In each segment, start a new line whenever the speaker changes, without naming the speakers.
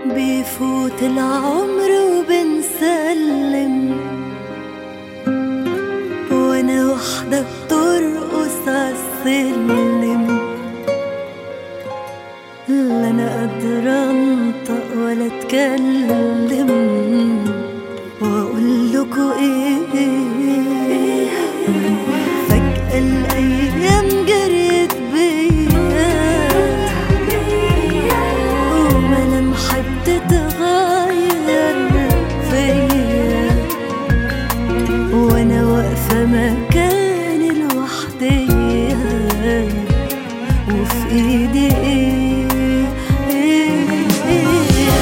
بيفوت العمر وبنسلم وانا وحدة بترقص عالسلم لا انا قادرة انطق ولا اتكلم واقول لكم ايه فجأة الايام جريت بيا وملامحي بتتغير فيا وانا واقفة مكاني لوحدي وفي ايدي ايه ايه ايه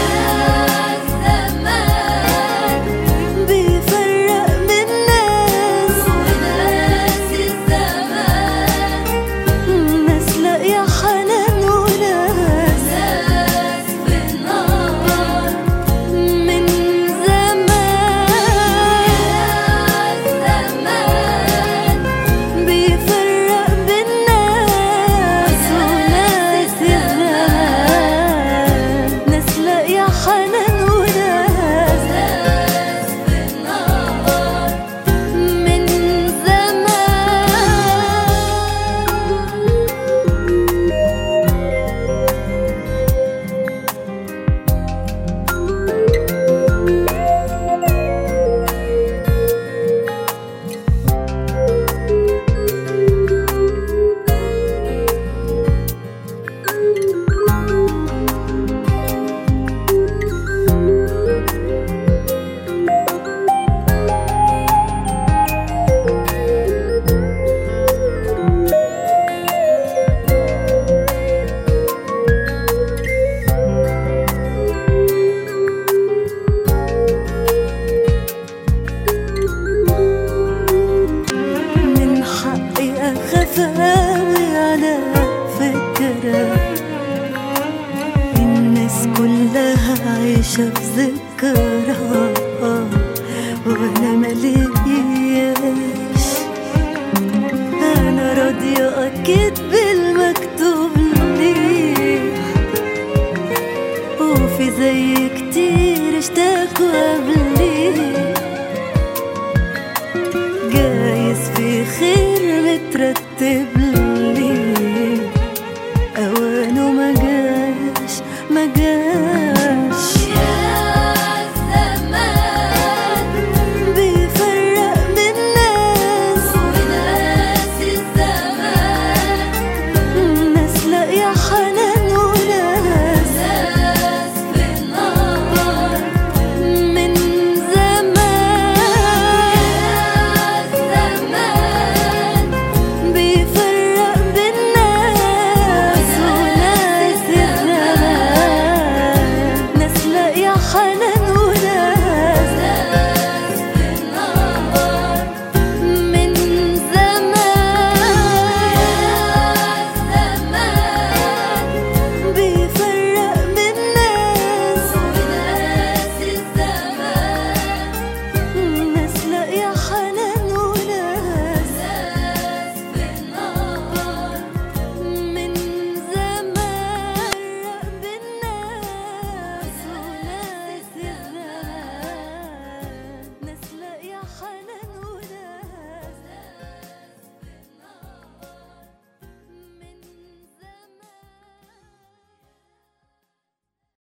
الزمان
بيفرق من ناس
وناس الزمان
ناس لاقية حنان وناس
ناس في النار
من زمان
الزمان
بيفرق بين ناس وناس الزمان ناس لاقية حنان وناس
ناس في النار
من زمان من حقي أخاف أوي على فكرة الناس كلها عايشة في ذكرى وأنا ملياش أنا راضية أكيد بالمكتوب لي وفي زي كتير اشتاقوا قبلي جايز في خير مترتب